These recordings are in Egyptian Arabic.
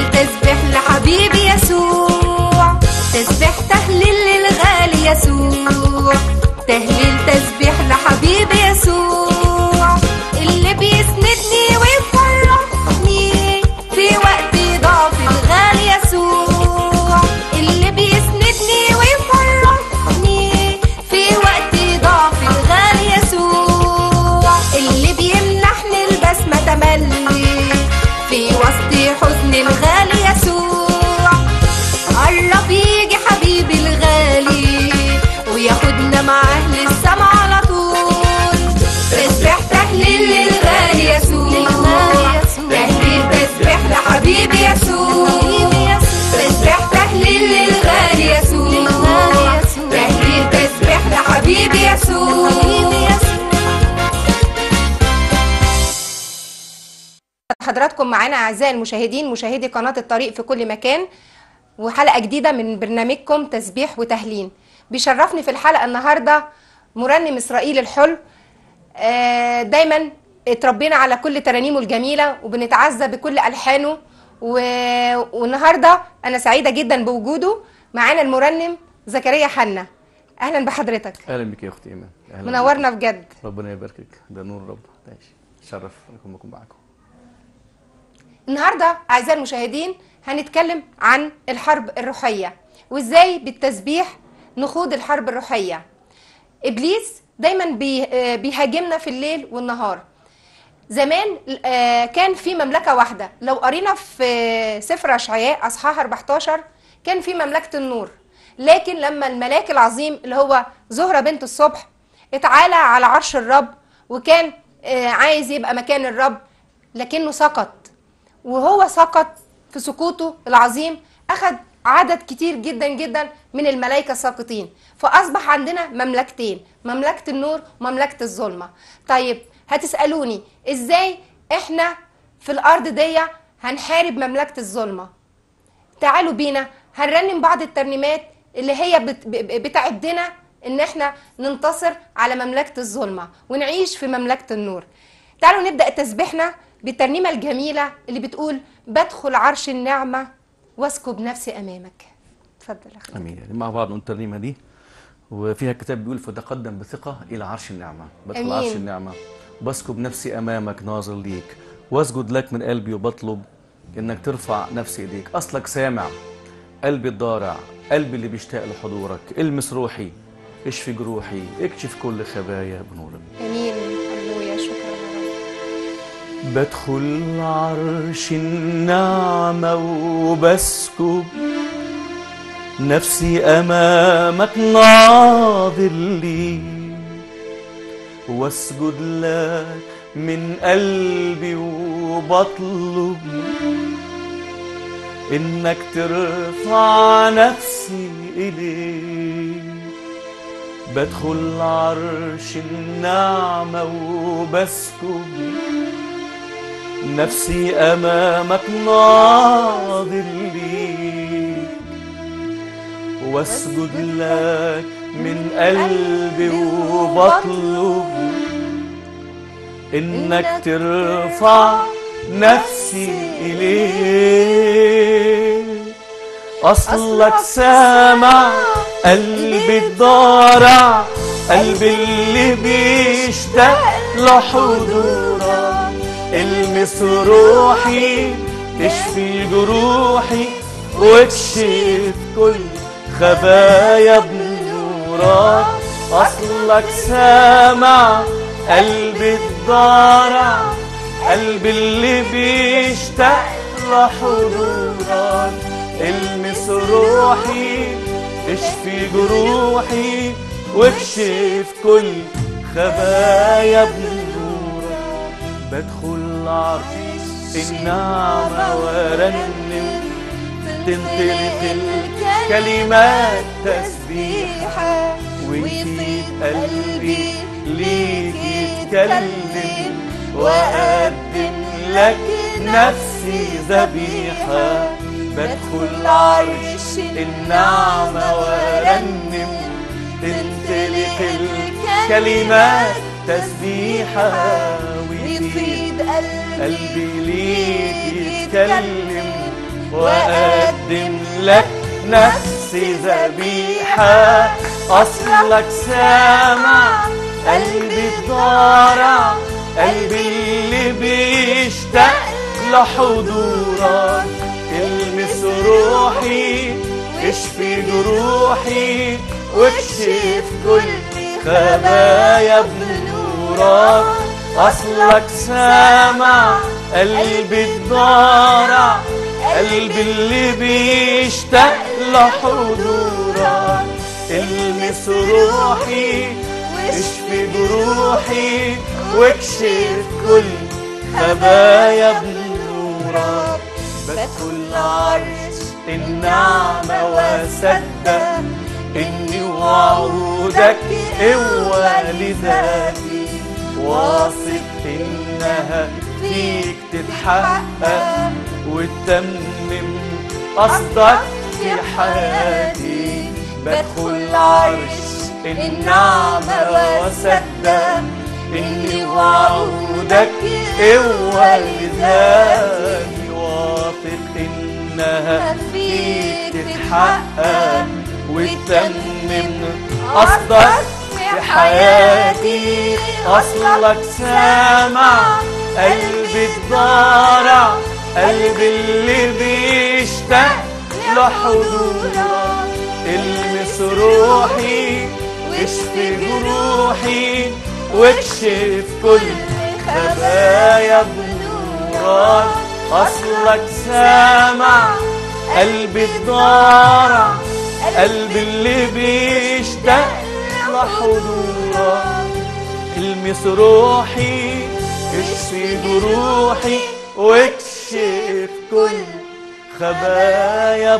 تهليل تسبح لحبيبي يسوع تسبح تهليل للغالي يسوع تهليل تسبح لحبيبي يسوع اللي بيسندني ويفرحني في وقت ضعف الغالي يسوع اللي بيسندني ويفرحني في وقت ضعف الغالي يسوع اللي بيمنحني البسمة تملي في وسط حزن الغالي يسوع قرب يجي حبيبي الغالي وياخدنا معاه للسما على طول تسبح تهليل للغالي يسوع تهليل تسبح لحبيبي يسوع تسبح تهليل للغالي يسوع تهليل تسبح لحبيبي يسوع حضراتكم معانا اعزائي المشاهدين مشاهدي قناه الطريق في كل مكان وحلقه جديده من برنامجكم تسبيح وتهليل بيشرفني في الحلقه النهارده مرنم اسرائيل الحلو آه، دايما اتربينا على كل ترانيمه الجميله وبنتعزى بكل الحانه و... والنهارده انا سعيده جدا بوجوده معانا المرنم زكريا حنا اهلا بحضرتك اهلا بك يا اختي ايمان اهلا منورنا بجد بك. ربنا يباركك ده نور رب ماشي شرف انكم اكون معاكم النهارده اعزائي المشاهدين هنتكلم عن الحرب الروحيه وازاي بالتسبيح نخوض الحرب الروحيه ابليس دايما بي آه، بيهاجمنا في الليل والنهار زمان آه، كان في مملكه واحده لو قرينا في سفر اشعياء اصحاح 14 كان في مملكه النور لكن لما الملاك العظيم اللي هو زهره بنت الصبح اتعالى على عرش الرب وكان آه، عايز يبقى مكان الرب لكنه سقط وهو سقط في سقوطه العظيم أخذ عدد كتير جدا جدا من الملائكة الساقطين فأصبح عندنا مملكتين مملكة النور ومملكة الظلمة طيب هتسألوني إزاي إحنا في الأرض دي هنحارب مملكة الظلمة تعالوا بينا هنرنم بعض الترنيمات اللي هي بت- ب- بتعدنا ان احنا ننتصر على مملكة الظلمة ونعيش في مملكة النور تعالوا نبدأ تسبيحنا بالترنيمة الجميلة اللي بتقول بدخل عرش النعمة واسكب نفسي أمامك اتفضل يا أخي امين يعني مع بعض نقول الترنيمه دي وفيها الكتاب بيقول فتقدم بثقه الى عرش النعمه بدخل أمين. عرش النعمه بسكب نفسي امامك ناظر ليك واسجد لك من قلبي وبطلب انك ترفع نفسي ايديك اصلك سامع قلبي الضارع قلبي اللي بيشتاق لحضورك المس روحي اشفي جروحي اكشف كل خبايا بنورك أمين هللويا شكرا يا رب بدخل عرش النعمة وبسكب نفسي أمامك ناظر لي واسجد لك من قلبي وبطلب إنك ترفع نفسي إليك بدخل عرش النعمة وبسكب نفسي أمامك ناظر ليك واسجد لك من قلبي وبطلب إنك ترفع نفسي إليك أصلك سامع قلبي الضارع قلبي اللي بيشتاق لحضورك المس روحي تشفي جروحي واكشف كل خبايا بنورك اصلك سامع قلبي الضارع قلبي اللي بيشتاق لحضورك المس روحي اشفي جروحي واكشف كل خبايا بنورك بدخل عرش النعمة وارنم تنطلق الكلمات تسبيحة ويفيد قلبي ليك يتكلم وأقدم لك نفسي ذبيحة بدخل عرش النعمة وارنم تنطلق الكلمات تسبيحة ويفيد يفيد قلبي قلبي ليك يتكلم وأقدم لك نفسي ذبيحة أصلك سامع قلبي الضارع قلبي اللي بيشتاق لحضورك المس روحي اشفي جروحي واكشف كل خبايا بنورك اصلك سامع قلبي الضارع قلبي اللي بيشتاق لحضورك المس روحي اشفي جروحي واكشف كل خبايا بنورك بدخل عرش النعمة وأصدق إني وعودك قوة لذاتي واثق إنها فيك تتحقق وتتمم قصدك في حياتي بدخل عرش النعمة وأصدق إني وعودك قوة لذاتي واثق إنها فيك تتحقق وتتمم قصدك في حياتي أصلك سامع قلبي الضارع قلبي اللي بيشتاق لحضورك المس روحي اشفي جروحي واكشف كل خبايا بنورك اصلك سامع قلبي الضارع قلبي اللي بيشتاق لحضورك المس روحي اشفي جروحي واكشف كل خبايا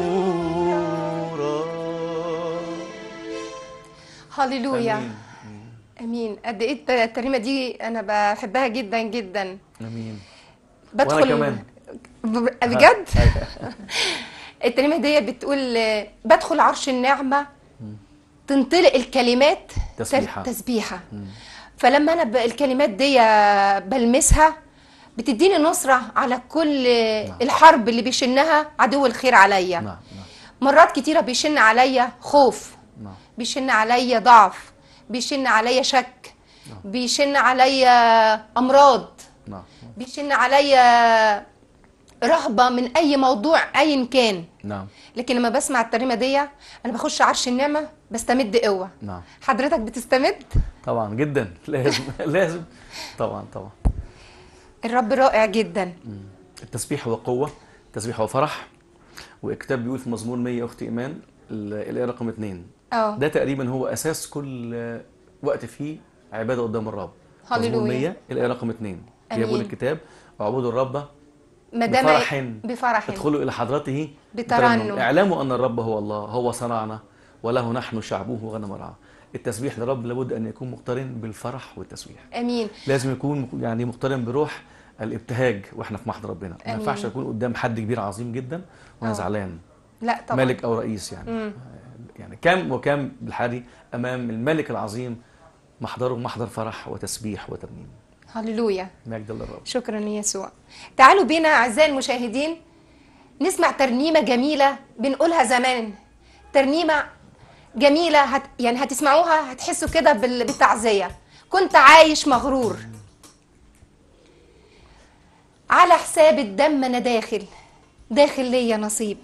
بنورك هللويا آمين. امين قد ايه الت- الترنيمه دي انا بحبها جدا جدا امين بدخل كمان. ب- بجد الترنيمه دي بتقول آه، بدخل عرش النعمه تنطلق الكلمات تسبيحة. تر- تسبيحه فلما انا ب- الكلمات دي بلمسها بتديني نصره على كل الحرب اللي بيشنها عدو الخير عليا نعم نعم مرات كتيره بيشن عليا خوف نعم بيشن عليا ضعف بيشن عليا شك بيشن عليا امراض نعم بيشن عليا رهبه من اي موضوع ايا كان نعم لكن لما بسمع الترنيمه دي انا بخش عرش النعمه بستمد قوه نعم حضرتك بتستمد طبعا جدا لازم لازم طبعا طبعا الرب رائع جدا التسبيح هو قوة التسبيح هو فرح والكتاب بيقول في مزمور 100 أختي إيمان ال- الآية رقم اثنين اه ده تقريبا هو أساس كل آه، وقت فيه عبادة قدام الرب مزمور هللويا. 100 الآية رقم اثنين أمين. يقول الكتاب اعبدوا الرب ما دام بفرح بفرح ادخلوا إلى حضرته بترنم. اعلموا أن الرب هو الله هو صنعنا وله نحن شعبه وغنم رعاه التسبيح للرب لابد أن يكون مقترن بالفرح والتسبيح امين لازم يكون يعني مقترن بروح الابتهاج واحنا في محضر ربنا ما آمين. ينفعش اكون قدام حد كبير عظيم جدا وانا آه. زعلان لا طبعا ملك او رئيس يعني مم. يعني كم وكم بالحري امام الملك العظيم محضره محضر فرح وتسبيح وترنيم هللويا مجد للرب شكرا يسوع تعالوا بينا اعزائي المشاهدين نسمع ترنيمه جميله بنقولها زمان ترنيمه جميله هت يعني هتسمعوها هتحسوا كده بال- بالتعزيه كنت عايش مغرور على حساب الدم انا داخل داخل ليا نصيب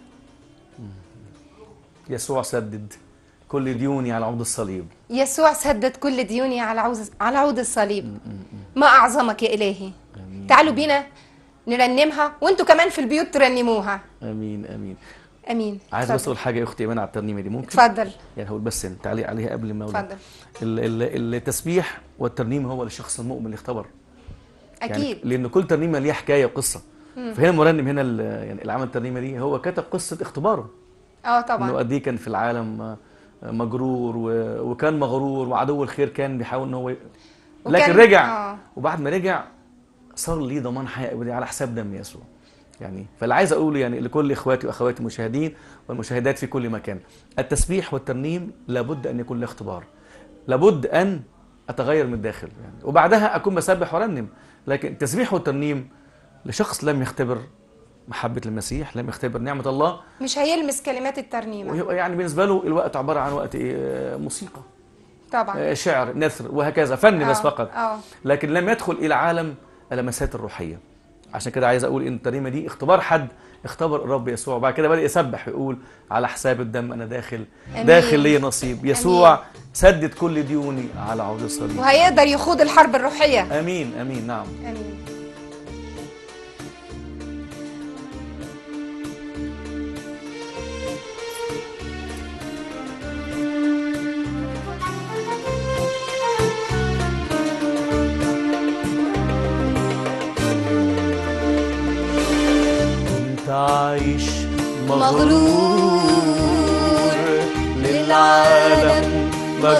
يسوع سدد كل ديوني على عود الصليب يسوع سدد كل ديوني على عوز على عود الصليب ما اعظمك يا الهي تعالوا بينا نرنمها وانتوا كمان في البيوت ترنموها امين امين امين عايز بس اتفضل. اقول حاجه يا اختي ايمان على الترنيمه دي ممكن اتفضل يعني هقول بس تعليق عليها قبل ما أقول. اتفضل ال- ال- التسبيح والترنيم هو للشخص المؤمن اللي اختبر اكيد يعني لان كل ترنيمه ليها حكايه وقصه فهنا المرنم هنا ال- يعني اللي عمل الترنيمه دي هو كتب قصه اختباره اه انه طبعا قد ايه كان في العالم آه، مجرور و- وكان مغرور وعدو الخير كان بيحاول ان هو ي- لكن وكان- رجع آه. وبعد ما رجع صار ليه ضمان حياه ابديه على حساب دم يسوع يعني فاللي عايز اقوله يعني لكل اخواتي واخواتي المشاهدين والمشاهدات في كل مكان التسبيح والترنيم لابد ان يكون له اختبار لابد ان اتغير من الداخل يعني وبعدها اكون بسبح وارنم لكن التسبيح والترنيم لشخص لم يختبر محبة المسيح لم يختبر نعمة الله مش هيلمس كلمات الترنيمه ويبقى يعني بالنسبة له الوقت عبارة عن وقت إيه آه، موسيقى طبعا آه، شعر نثر وهكذا فن بس آه، فقط اه لكن لم يدخل إلى عالم اللمسات الروحية عشان كده عايز أقول إن الترنيمة دي اختبار حد اختبر الرب يسوع وبعد كده بدأ يسبح ويقول على حساب الدم أنا داخل أمين. داخل لي نصيب يسوع سدد كل ديوني على عود الصليب وهيقدر يخوض الحرب الروحيه امين امين نعم امين كنت عايش مغرور للعالم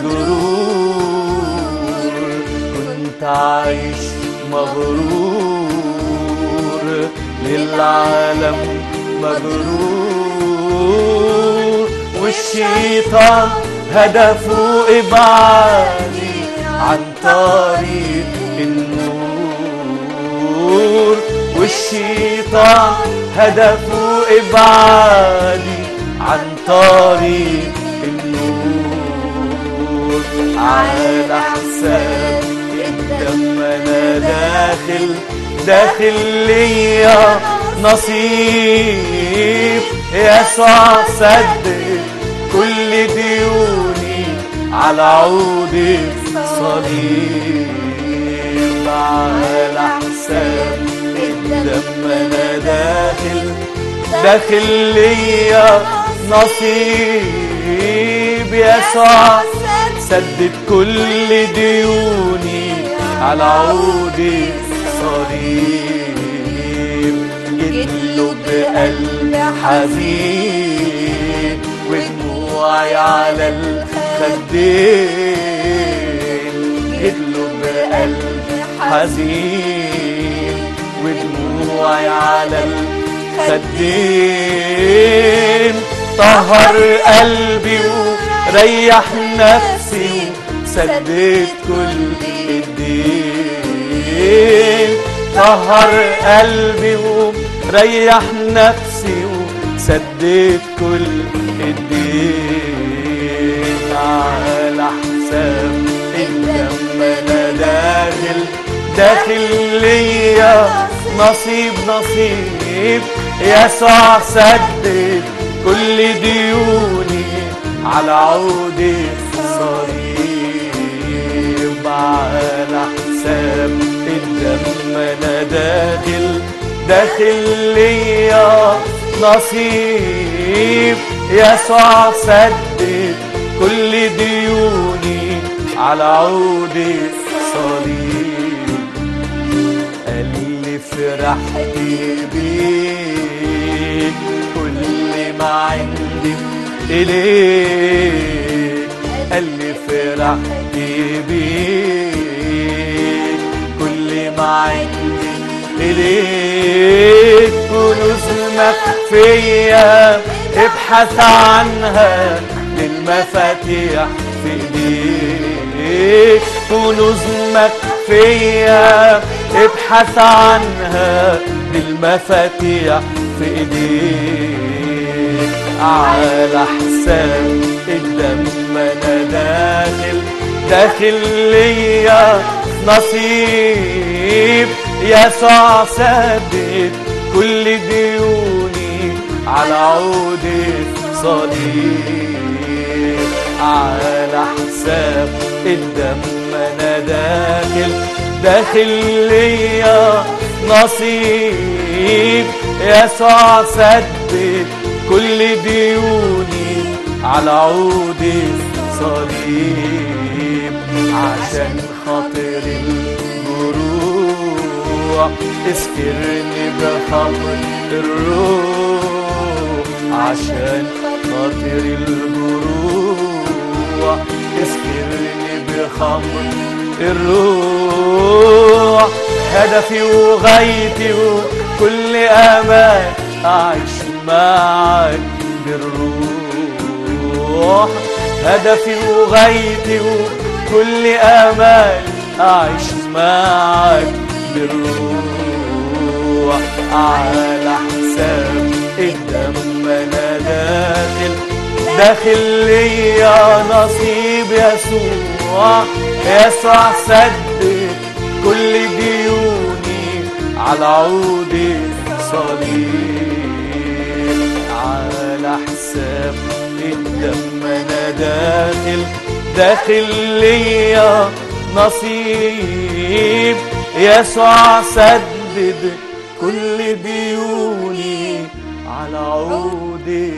مجرور كنت عايش مغرور للعالم مجرور والشيطان هدفه إبعادي عن طريق النور والشيطان هدفه إبعادي عن طريق النور على حساب الدم أنا داخل داخل ليا نصيب يسوع سدد كل ديوني على عود الصليب على حساب الدم انا داخل داخل ليا نصيب يسوع سدد كل ديوني على عود الصليب جيت له بقلب حزين ودموعي على الخدين جيت له بقلب حزين ودموعي على الخدين طهر قلبي وريح نفسي وسدد كل الدين طهر قلبي وريح نفسي وسدد كل الدين على حساب الدم انا داخل داخل ليا نصيب نصيب يسوع سدد كل ديوني على عود الصليب على حساب الدم انا داخل داخل ليا نصيب يسوع سدد كل ديوني على عود الصليب قال لي فرحت بيك كل ما عندي إليك قال لي فرحت بيك كل ما عندي إليك كنوز مخفية ابحث عنها للمفاتيح في ايديك كنوز مخفية ابحث عنها للمفاتيح في ايديك على حساب الدم انا داخل داخل ليا نصيب يسوع سدد كل ديوني على عود الصليب على حساب الدم انا داخل داخل ليا نصيب يسوع سدد كل ديوني على عود الصليب عشان خاطر الجروح اسكرني بخمر الروح عشان خاطر الجروح اسكرني بخمر الروح هدفي وغايتي وكل امان اعيش معاك بالروح هدفي وغايتي وكل امال اعيش معاك بالروح على حساب حساب الدم انا داخل داخل ليا نصيب يسوع يسوع سدد كل ديوني على عود الصليب على حساب الدم انا داخل داخل ليا نصيب يسوع سدد كل ديوني على عود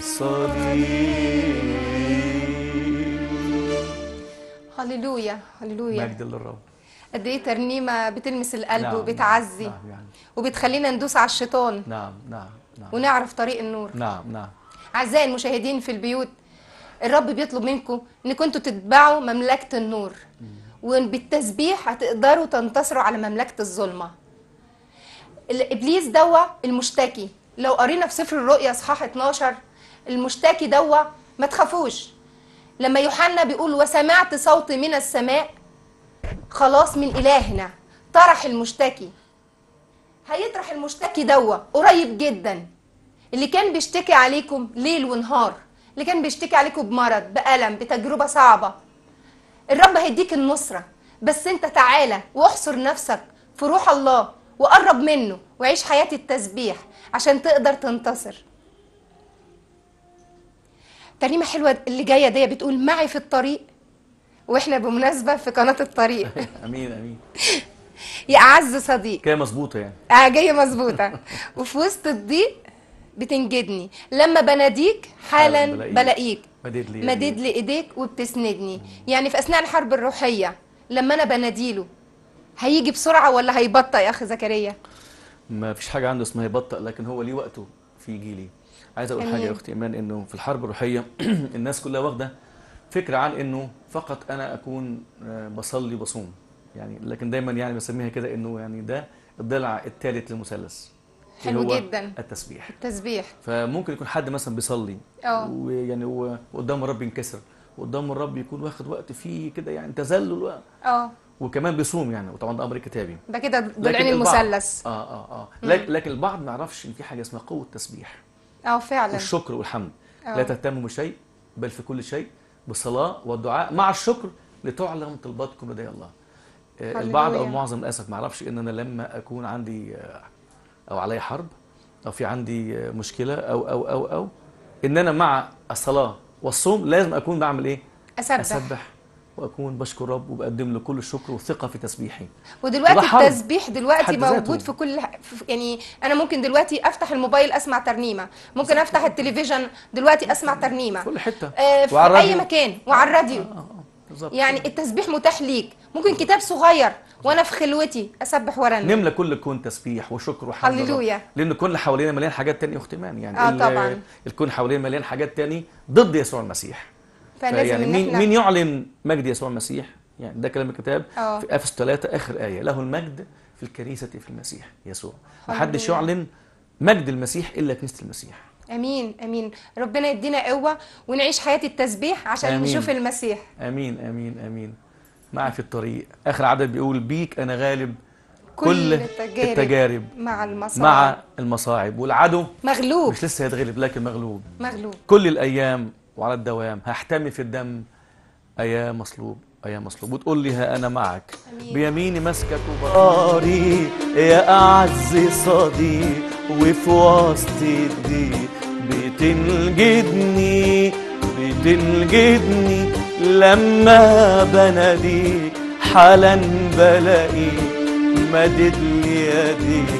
الصليب هللويا هللويا مجد للرب قد ايه ترنيمه بتلمس القلب نعم، وبتعزي نعم يعني وبتخلينا ندوس على الشيطان نعم نعم نعم ونعرف طريق النور نعم نعم اعزائي المشاهدين في البيوت الرب بيطلب منكم ان كنتوا تتبعوا مملكه النور وبالتسبيح هتقدروا تنتصروا على مملكه الظلمه الابليس دوا المشتكي لو قرينا في سفر الرؤيا اصحاح 12 المشتكي دوا ما تخافوش لما يوحنا بيقول وسمعت صوت من السماء خلاص من الهنا طرح المشتكي هيطرح المشتكي دوا قريب جدا اللي كان بيشتكي عليكم ليل ونهار اللي كان بيشتكي عليكم بمرض بألم بتجربة صعبة الرب هيديك النصرة بس انت تعالى واحصر نفسك في روح الله وقرب منه وعيش حياة التسبيح عشان تقدر تنتصر ترنيمة حلوة اللي جاية دي بتقول معي في الطريق واحنا بمناسبة في قناة الطريق امين امين يا أعز صديق كده مظبوطه يعني آه جايه مظبوطه وفي وسط الضيق بتنجدني لما بناديك حالا حالاً بلاقيك. بلاقيك مدد لي مدد لي ايديك وبتسندني يعني في اثناء الحرب الروحيه لما انا بناديله هيجي بسرعه ولا هيبطأ يا اخي زكريا ما فيش حاجه عنده اسمها يبطأ لكن هو ليه وقته في جيلي عايز اقول حاجه أمين. يا اختي ايمان انه في الحرب الروحيه الناس كلها واخده فكره عن انه فقط انا اكون آه، بصلي وبصوم يعني لكن دايما يعني بسميها كده انه يعني ده الضلع الثالث للمثلث اللي حلو هو جدا. التسبيح التسبيح فممكن يكون حد مثلا بيصلي اه. ويعني هو قدام الرب ينكسر وقدام الرب يكون واخد وقت فيه كده يعني تذلل و- اه وكمان بيصوم يعني وطبعا ده امر كتابي ده كده لكن ضلعين البعض- المثلث اه اه اه لكن, لكن البعض ما يعرفش ان في حاجه اسمها قوه تسبيح اه فعلا والشكر والحمد آه. لا تهتموا بشيء بل في كل شيء بالصلاه والدعاء مع الشكر لتعلم طلباتكم لدي الله آه، هللويا. البعض او المعظم للاسف ما يعرفش ان انا لما اكون عندي آه، او علي حرب او في عندي آه، مشكله او او او او ان انا مع الصلاه والصوم لازم اكون بعمل ايه اسبح, اسبح واكون بشكر رب وبقدم له كل الشكر والثقه في تسبيحي ودلوقتي وده حرب. التسبيح دلوقتي حد ذاته. موجود في كل في- يعني انا ممكن دلوقتي افتح الموبايل اسمع ترنيمه ممكن افتح التلفزيون دلوقتي اسمع ترنيمه في كل حته آه، في وعلى اي الراديو. مكان وعلى الراديو اه اه بالظبط يعني التسبيح متاح ليك ممكن كتاب صغير وانا في خلوتي اسبح ورنم نملى كل كون تسبيح وشكر وحمد هللويا. لله. لان الكون اللي حوالينا مليان حاجات تانية يا اخت ايمان يعني آه ال- طبعاً. الكون حوالينا مليان حاجات تانية ضد يسوع المسيح فلازم يعني ان مين احنا مين يعلن مجد يسوع المسيح يعني ده كلام الكتاب آه. في افس 3 اخر ايه له المجد في الكنيسه في المسيح يسوع محدش هللويا. يعلن مجد المسيح الا كنيسه المسيح امين امين ربنا يدينا قوه ونعيش حياه التسبيح عشان آمين. نشوف المسيح امين امين امين معي في الطريق اخر عدد بيقول بيك انا غالب كل كل التجارب التجارب مع المصاعب مع المصاعب والعدو مغلوب مش لسه هيتغلب لكن مغلوب مغلوب كل الايام وعلى الدوام هحتمي في الدم ايام مصلوب ايام مصلوب وتقول لي ها انا معك أمين. بيميني مسكك وبطاري يا اعز صديق وفي وسط الضيق بتنجدني بتنجدني لما بناديك حالا بلاقيك مدد لي يديك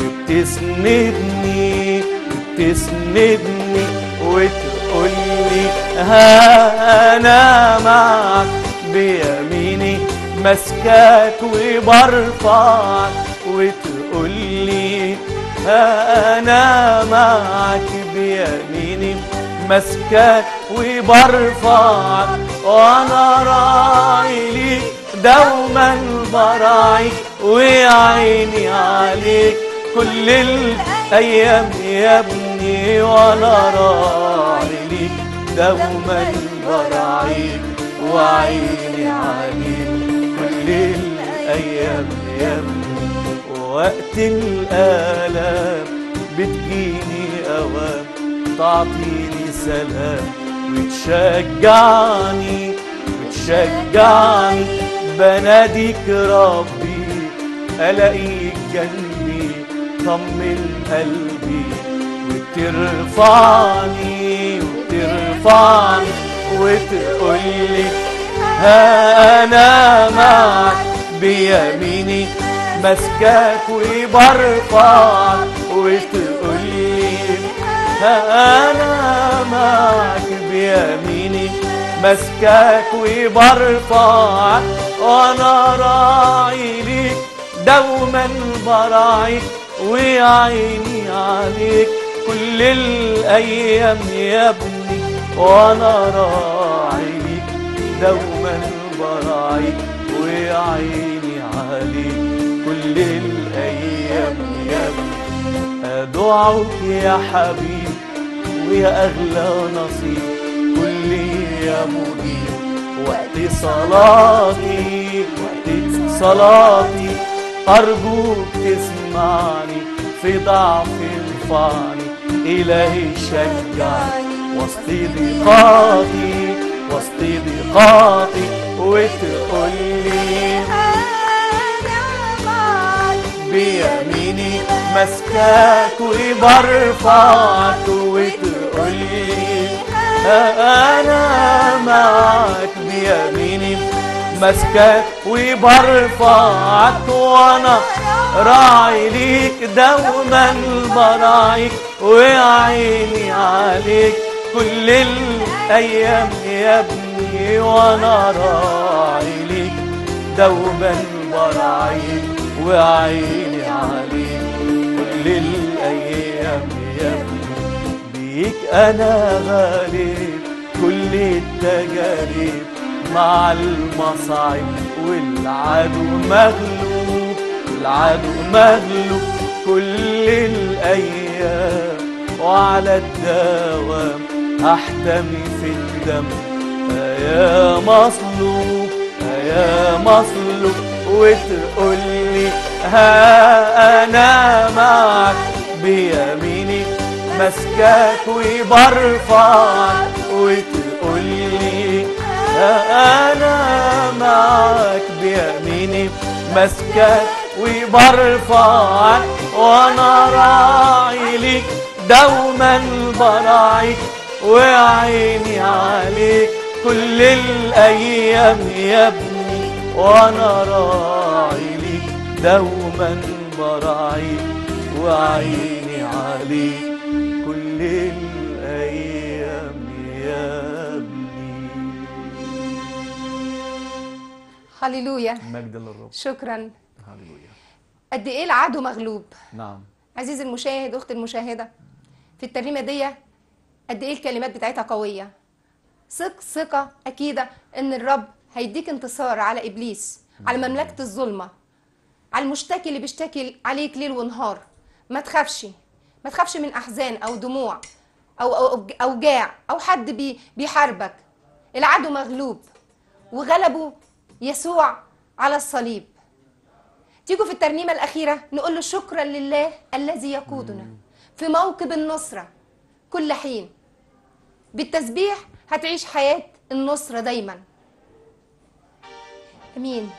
وبتسندني بتسندني وتقول لي ها انا معك بيميني مسكاك وبرفعك وتقول لي ها انا معك بيميني مسكاك وبرفعك وانا راعي ليك دوما براعيك وعيني عليك كل الايام يا ابني وانا راعي ليك دوما براعيك وعيني عليك كل الايام يا ابني وقت الالام بتجيني أوام تعطيني سلام وتشجعني وتشجعني بناديك ربي ألاقيك جنبي طمن قلبي وترفعني وترفعني وتقولي ها أنا معك بيميني مسكاك وبرفعك وتقولي ها أنا معك بيميني مسكاك وبرفعك وأنا راعي ليك دوما براعيك وعيني عليك كل الأيام يا ابني وأنا راعي ليك دوما براعيك وعيني عليك كل الأيام يا ابني أدعوك يا حبيب ويا أغلى نصيب كل يا مجيب وقت صلاتي وقت صلاتي أرجوك تسمعني في ضعف ارفعني إلهي شجعني وسط ضيقاتي وسط ضيقاتي وتقولي بيميني مسكاك وبرفعك وتقولي أنا معك بيميني مسكاك وبرفعك وأنا راعي ليك دوما براعيك وعيني عليك كل الأيام يا ابني وأنا راعي ليك دوما براعيك وعيني عليك كل الأيام يا ابني بيك أنا غالب كل التجارب مع المصاعب والعدو مغلوب العدو مغلوب كل الأيام وعلى الدوام أحتمي في الدم يا مصلوب يا مصلوب وتقولي ها أنا معك بيميني مسكاك وبرفعك وتقولي ها أنا معك بيميني مسكاك وبرفعك وأنا راعي ليك دوما براعيك وعيني عليك كل الأيام يا ابني وأنا راعي ليك دوما براعيك وعيني عليك كل الأيام يا ابني هللويا مجد للرب شكرا هللويا قد ايه العدو مغلوب نعم عزيزي المشاهد اختي المشاهده في الترنيمه دي قد ايه الكلمات بتاعتها قويه ثق ثقه اكيده ان الرب هيديك انتصار على ابليس على مملكه الظلمه على المشتكي اللي بيشتكي عليك ليل ونهار ما تخافش ما تخافش من احزان او دموع او او اوجاع او حد بي بيحاربك العدو مغلوب وغلبه يسوع على الصليب تيجوا في الترنيمة الأخيرة نقول له شكرا لله الذي يقودنا في موكب النصرة كل حين بالتسبيح هتعيش حياة النصرة دايما أمين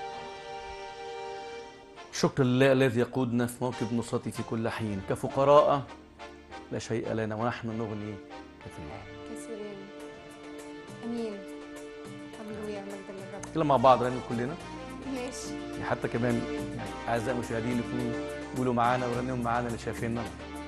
شكر لله الذي يقودنا في موكب نصرتي في كل حين كفقراء لا شيء لنا ونحن نغني كثيرا كثيرين أمين هللويا مجد للرب كده مع بعض رنم كلنا ماشي حتى كمان يعني اعزائي المشاهدين يكونوا يقولوا معانا ورنموا معانا اللي شايفيننا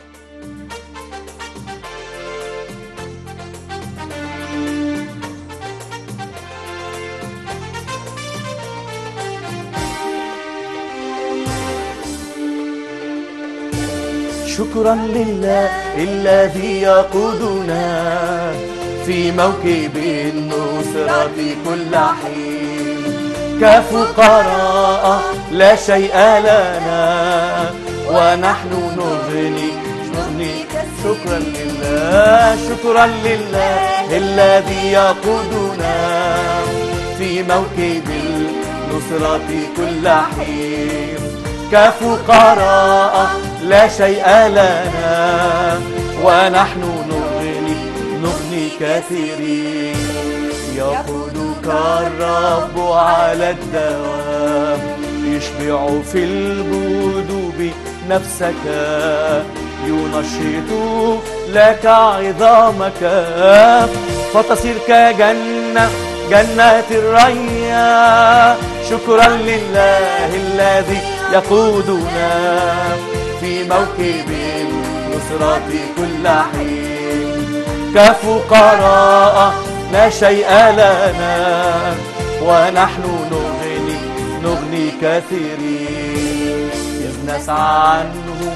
شكرا لله الذي يقودنا في موكب النصرة كل حين كفقراء لا شيء لنا ونحن نغني نغني شكرا لله شكرا لله الذي يقودنا في موكب النصرة كل حين كفقراء لا شيء لنا ونحن نغني نغني كثيرين يقودك الرب على الدوام يشبع في البدوب نفسك ينشط لك عظامك فتصير كجنة جنة الريا شكرا لله الذي يقودنا في موكب النصرة كل حين كفقراء لا شيء لنا ونحن نغني نغني كثيرين إذ نسعى عنه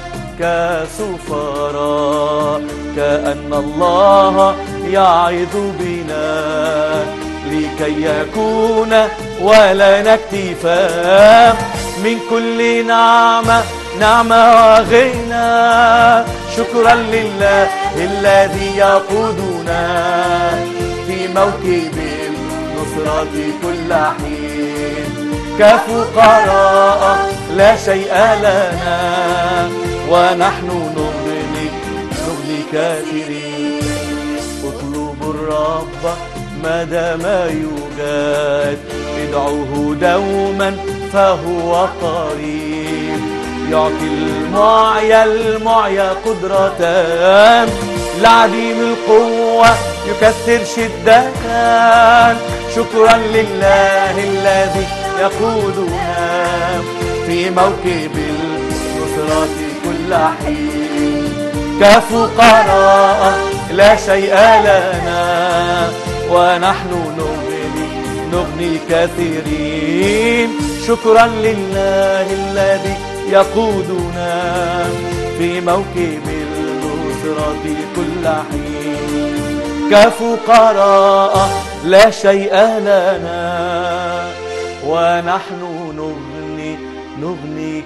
كسفراء كأن الله يعظ بنا لكي يكون ولنا اكتفاء من كل نعمة نعمة وغنى شكرا لله الذي يقودنا في موكب النصرة كل حين كفقراء لا شيء لنا ونحن نغني نغني كثيرين اطلبوا الرب ما دام يوجد ادعوه دوما فهو قريب يعطي المعيا المعيا قدرة لعديم القوة يكثر شدة شكرا لله الذي يقودنا في موكب النصرة كل حين كفقراء لا شيء لنا ونحن نغني نغني كثيرين شكرا لله الذي يقودنا في موكب النصرة كل حين كفقراء لا شيء لنا ونحن نغني نغني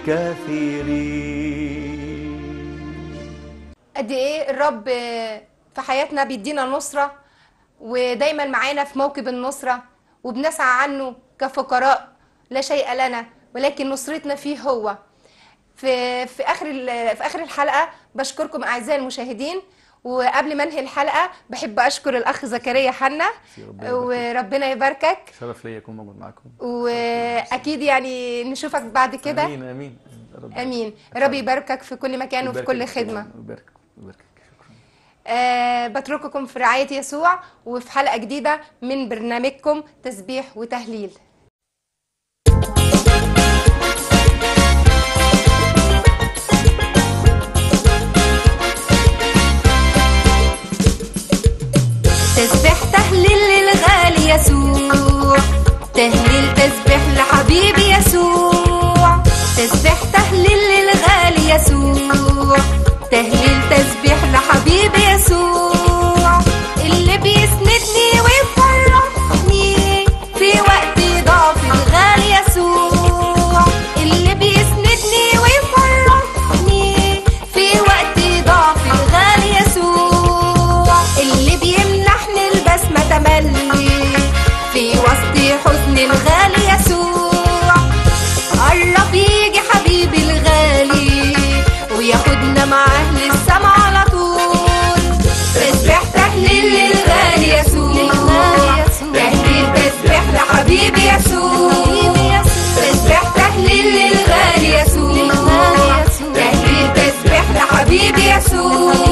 كثيرين قد ايه الرب في حياتنا بيدينا نصرة ودايما معانا في موكب النصرة وبنسعى عنه كفقراء لا شيء لنا ولكن نصرتنا فيه هو في في اخر ال- في اخر الحلقة بشكركم اعزائي المشاهدين وقبل ما انهي الحلقة بحب اشكر الاخ زكريا حنا ربنا يباركك. وربنا يباركك شرف ليا اكون موجود معاكم واكيد يعني نشوفك بعد كده امين امين رب امين ربي يباركك في كل مكان وفي كل يباركك. خدمة يباركك يباركك شكرا أه بترككم في رعاية يسوع وفي حلقة جديدة من برنامجكم تسبيح وتهليل تسبح تهليل للغالي يسوع تهليل تسبح لحبيبي يسوع تسبح تهليل للغالي يسوع تهليل تسبح لحبيبي يسوع اللي بيسندني ويفرحني في وقت ضعف الغالي يسوع اللي بيسندني ويفرحني في وقت ضعف الغالي يسوع اللي بيمنحني البسمة تملي في وسط حزن الغالي يسوع قرب يجي حبيبي الغالي وياخدنا معاه للسما على طول تسبح تهليل للغالي يسوع تهليل تسبح لحبيبي يسوع تسبح تهليل للغالي يسوع تهليل تسبح لحبيبي يسوع